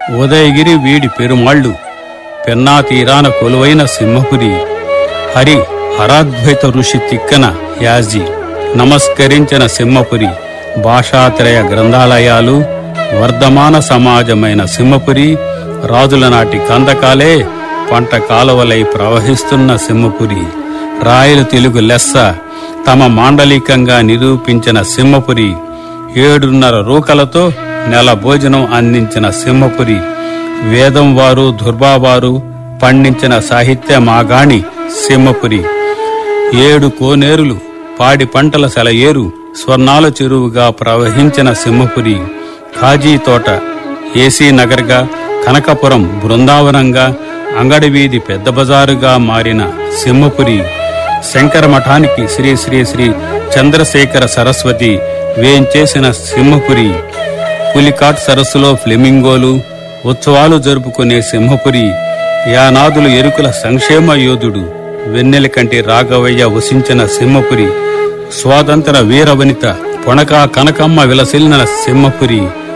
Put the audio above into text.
ఉదయగిరి వీడి పెరుమాళ్ళు పెన్నా తీరాన కొలువైన సింహపురి హరి హరాద్వైత ఋషి తిక్కన యాజీ నమస్కరించిన సింహపురి భాషాత్రయ గ్రంథాలయాలు వర్ధమాన సమాజమైన సింహపురి రాజుల నాటి కందకాలే పంట కాలువలై ప్రవహిస్తున్న సింహపురి రాయలు తెలుగు లెస్స తమ మాండలికంగా నిరూపించిన సింహపురి ఏడున్నర రూకలతో నెల భోజనం అందించిన సింహపురి వేదం వారు దుర్బావారు పండించిన సాహిత్య మాగాణి సింహపురి ఏడు కోనేరులు పాడి పంటల సెలయేరు స్వర్ణాల చెరువుగా ప్రవహించిన సింహపురి ఖాజీ తోట ఏసీ నగర్గా కనకపురం బృందావనంగా అంగడి వీధి పెద్ద బజారుగా మారిన సింహపురి శంకర మఠానికి శ్రీ శ్రీ శ్రీ చంద్రశేఖర సరస్వతి వేంచేసిన సింహపురి పులికాట్ సరస్సులో ఫ్లెమింగోలు ఉత్సవాలు జరుపుకునే సింహపురి యానాదులు ఎరుకుల సంక్షేమ యోధుడు వెన్నెల కంటి రాఘవయ్య వసించిన సింహపురి స్వాతంత్ర వీరవనిత పొనక కనకమ్మ విలసిల్లిన సింహపురి